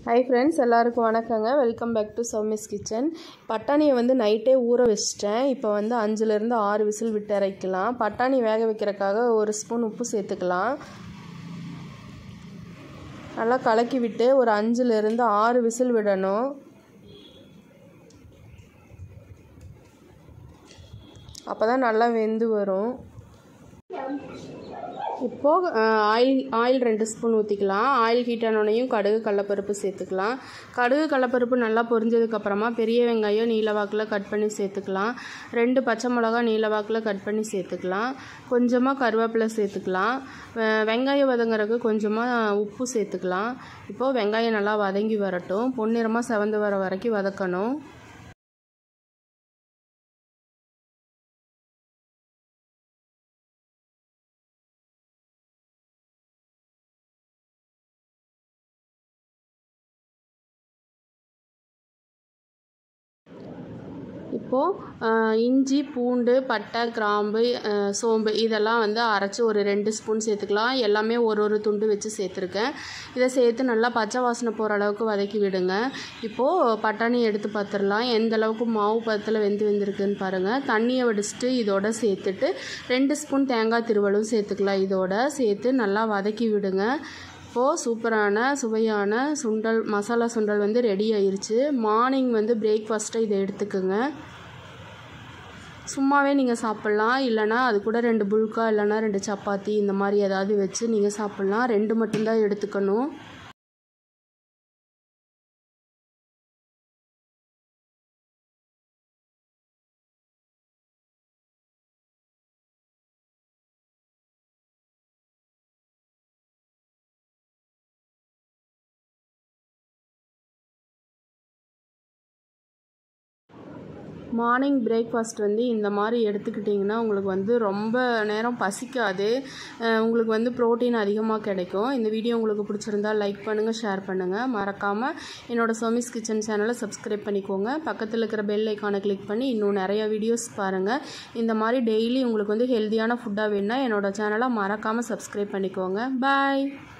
hi friends எல்லாருக்கும் வணக்கங்க welcome back to Sowmi's kitchen பட்டாணியை வந்து நைட்டே ஊற வச்சிட்டேன் இப்போ வந்து அஞ்சுலேருந்து ஆறு விசில் விட்டு இறக்கலாம் பட்டாணி வேக வைக்கிறக்காக ஒரு ஸ்பூன் உப்பு சேர்த்துக்கலாம் நல்லா கலக்கி விட்டு ஒரு அஞ்சுலேருந்து ஆறு விசில் விடணும் அப்போ தான் நல்லா வெந்து வரும் இப்போது ஆயில் ஆயில் ரெண்டு ஸ்பூன் ஊற்றிக்கலாம் ஆயில் ஹீட் ஆனோடனையும் கடுகு கடலப்பருப்பு சேர்த்துக்கலாம் கடுகு கடலப்பருப்பு நல்லா பொரிஞ்சதுக்கப்புறமா பெரிய வெங்காயம் நீலவாக்கில் கட் பண்ணி சேர்த்துக்கலாம் ரெண்டு பச்சை மிளகா நீலவாக்கில் கட் பண்ணி சேர்த்துக்கலாம் கொஞ்சமாக கருவேப்பிலை சேர்த்துக்கலாம் வெங்காயம் வதங்குறதுக்கு கொஞ்சமாக உப்பு சேர்த்துக்கலாம் இப்போது வெங்காயம் நல்லா வதங்கி வரட்டும் பொன்னிறமாக செவந்து வர வரைக்கும் வதக்கணும் இப்போது இஞ்சி பூண்டு பட்டை கிராம்பு சோம்பு இதெல்லாம் வந்து அரைச்சி ஒரு ரெண்டு ஸ்பூன் சேர்த்துக்கலாம் எல்லாமே ஒரு ஒரு துண்டு வச்சு சேர்த்துருக்கேன் இதை சேர்த்து நல்லா பச்சை வாசனை போகிற அளவுக்கு வதக்கி விடுங்க இப்போது பட்டாணி எடுத்து பார்த்துடலாம் எந்த அளவுக்கு மாவு பதத்தில் வெந்து வெந்திருக்குன்னு பாருங்கள் தண்ணியை வடிச்சிட்டு இதோட சேர்த்துட்டு ரெண்டு ஸ்பூன் தேங்காய் திருவலும் சேர்த்துக்கலாம் இதோட சேர்த்து நல்லா வதக்கி விடுங்க இப்போது சூப்பரான சுவையான சுண்டல் மசாலா சுண்டல் வந்து ரெடி ஆயிருச்சு மார்னிங் வந்து பிரேக்ஃபாஸ்ட்டை இதை எடுத்துக்கோங்க சும்மாவே நீங்கள் சாப்பிட்லாம் இல்லைனா அது கூட ரெண்டு புல்கா இல்லைனா ரெண்டு சப்பாத்தி இந்த மாதிரி ஏதாவது வச்சு நீங்கள் சாப்பிட்லாம் ரெண்டு மட்டும்தான் எடுத்துக்கணும் மார்னிங் பிரேக்ஃபாஸ்ட் வந்து இந்த மாதிரி எடுத்துக்கிட்டிங்கன்னா உங்களுக்கு வந்து ரொம்ப நேரம் பசிக்காது உங்களுக்கு வந்து ப்ரோட்டீன் அதிகமாக கிடைக்கும் இந்த வீடியோ உங்களுக்கு பிடிச்சிருந்தா லைக் பண்ணுங்கள் ஷேர் பண்ணுங்கள் மறக்காமல் என்னோடய சோமிஸ் கிச்சன் சேனலை சப்ஸ்கிரைப் பண்ணிக்கோங்க பக்கத்தில் இருக்கிற பெல் ஐக்கானை கிளிக் பண்ணி இன்னும் நிறையா வீடியோஸ் பாருங்கள் இந்த மாதிரி டெய்லி உங்களுக்கு வந்து ஹெல்த்தியான ஃபுட்டாக வேணுன்னா என்னோடய சேனலை மறக்காமல் சப்ஸ்கிரைப் பண்ணிக்கோங்க பாய்